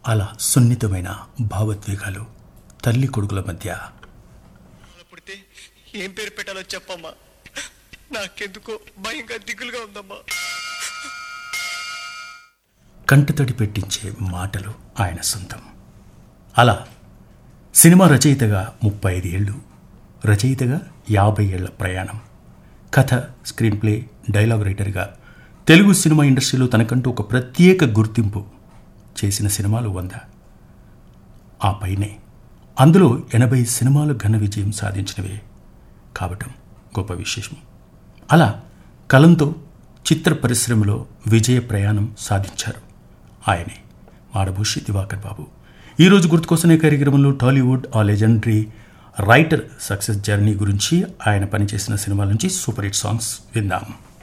అలా సున్నితమైన భావోద్వేగాలు తల్లి కొడుకుల మధ్య పుడితే ఏం పేరు పెట్టాలో చెప్పమ్మా నాకెందుకో భయంగా దిగులుగా ఉందమ్మా కంటతడి పెట్టించే మాటలు ఆయన సొంతం అలా సినిమా రచయితగా ముప్పై ఐదు ఏళ్ళు రచయితగా యాభై ఏళ్ల ప్రయాణం కథ స్క్రీన్ ప్లే డైలాగ్ రైటర్గా తెలుగు సినిమా ఇండస్ట్రీలో తనకంటూ ఒక ప్రత్యేక గుర్తింపు చేసిన సినిమాలు వంద ఆ పైనే అందులో ఎనభై సినిమాలు ఘన విజయం సాధించినవే కావటం గొప్ప విశేషం అలా కలంతో చిత్ర పరిశ్రమలో విజయ ప్రయాణం సాధించారు ఆయనే మాడభూషి దివాకర్ బాబు ఈరోజు గుర్తుకొస్తున్న కార్యక్రమంలో టాలీవుడ్ ఆ లెజెండరీ రైటర్ సక్సెస్ జర్నీ గురించి ఆయన పనిచేసిన సినిమాల నుంచి సూపర్ హిట్ సాంగ్స్ విందాం